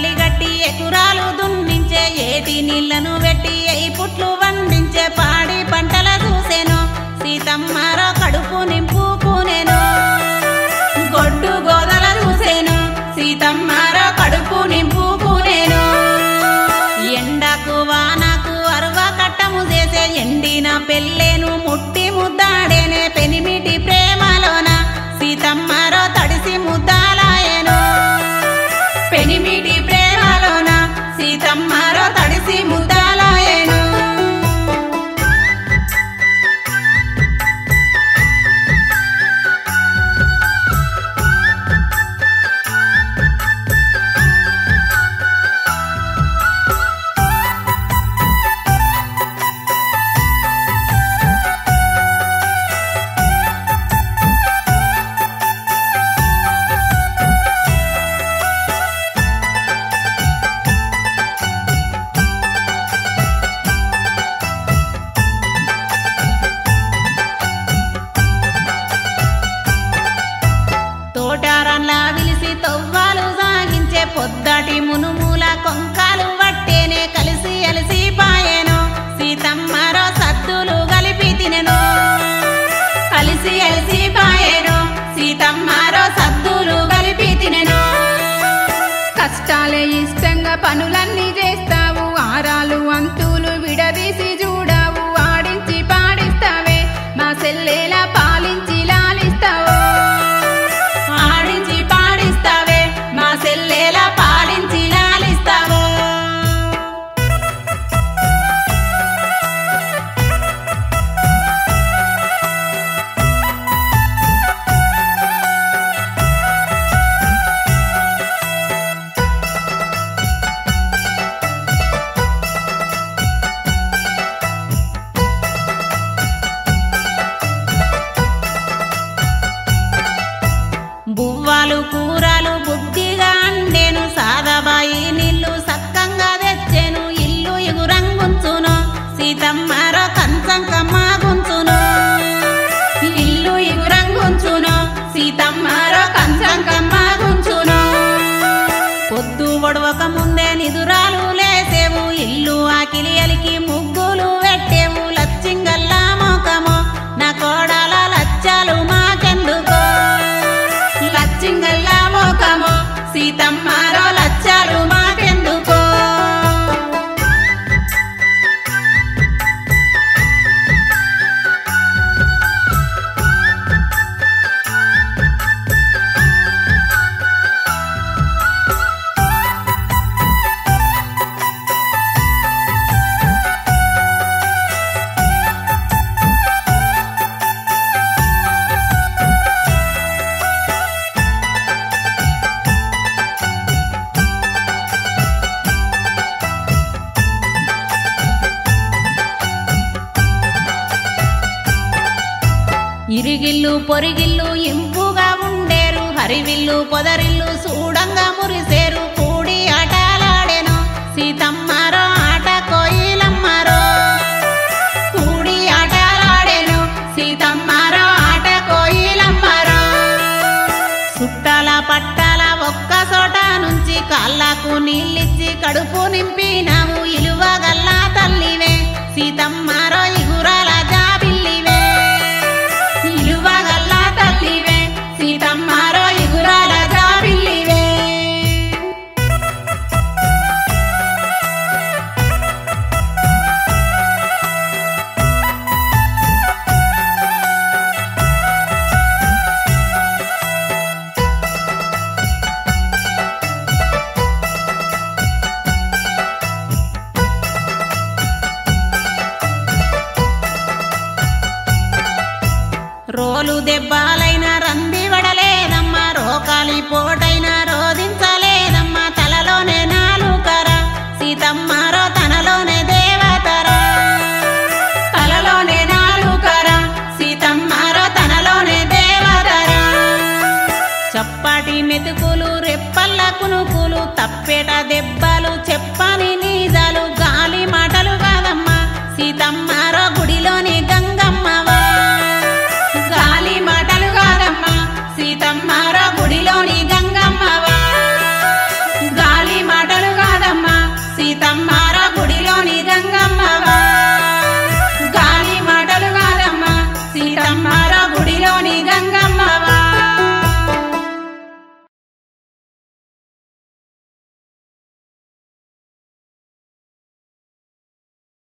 కలిగట్టి ఎకురాలు దున్నించే ఏటి నీళ్లను వెట్టి ఎయి పుట్లు వండించే పాడి పంటల చూసెను సీతమ్మారో కడుపు నింపుకునేను గొడ్డు గోదల చూసేను సీతమ్మారో కడుపు నింపుకునేను ఎండకు వానకు అరువ కట్టము చేసే ఎండిన పెళ్ళేను ముట్టి ముద్దాడేనే పెనిమిటి ప్రేమలోన సీతమ్మారో తడిసి ముద్దాలాయను పెనిమిటి ప్రేమలోన సీతమ్మారో తడిసి ముద్దాలాయను తోటారన్లా విలిసి తొవ్వాలు సాగించే పొద్దటి మునుమూల కొంకాలు వట్టేనే కలిసి అలిసి పాయెను సీతమ్మరో సద్దులు కలిపి తినెను కలిసి అలిసి పాయెను సీతమ్మరో సద్దులు కలిపి తినెను కష్టాలే ఇష్టంగా పనులన్నీ చేస్తావు ఆరాలు అంతులు విడదీసి చూడావు ఆడించి పాడిస్తావే మా సెల్లెలా పాలించి లాలిస్తావు ఆడించి పాడిస్తావే మా సెల్లేలా పాడించి లాలిస్తావో బువ్వాలు కూరలు బుద్ధిగా అండేను సాదబాయి నీళ్లు సక్కంగా తెచ్చెను ఇల్లు ఇగురంగుంచును సీతమ్మరో కంచంకమ్మ గుంచును ఇల్లు ఇగురంగుంచును సీతమ్మరో కంచంకమ్మ గుంచును పొద్దు ఒడవక ముందే నిదురాలు లేసేవు ఇల్లు ఆకిలి అలికి ముగ్గులు పెట్టేవు లచ్చింగల్లా మోకము నా కోడల లచ్చాలు మాకెందుకో లచ్చింగల్లా మోకము సీతమ్మారో లచ్చాలు మాకెందుకో ఇరిగిల్లు పొరిగిల్లు ఇంపుగా ఉండేరు హరివిల్లు పొదరిల్లు చూడంగా మురిసేరు కూడి ఆటలాడెను సీతమ్మారో ఆట కోయిలమ్మారో కూడి ఆటలాడెను సీతమ్మారో ఆట కోయిలమ్మారో సుట్టాల పట్టాల ఒక్క చోట నుంచి కాళ్ళకు నీళ్ళిచ్చి కడుపు నింపినావు ఇలువగల్లా తల్లివే సీతమ్మారో ఇగురాల జాబిల్లివే ఇలువగల్లా తల్లివే సీతమ్మారో ఇగురాల జాబిల్లివే రోలు దెబ్బలైన రంది వడలేదమ్మా రోకాలి పోటైన రోధించలేదమ్మా తలలోనే నాలుకర సీతమ్మారో తనలోనే దేవతర తలలోనే నాలుకర సీతమ్మారో తనలోనే దేవతర చప్పటి మెతుకులు రెప్పల్ల కునుకులు తప్పేట దెబ్బ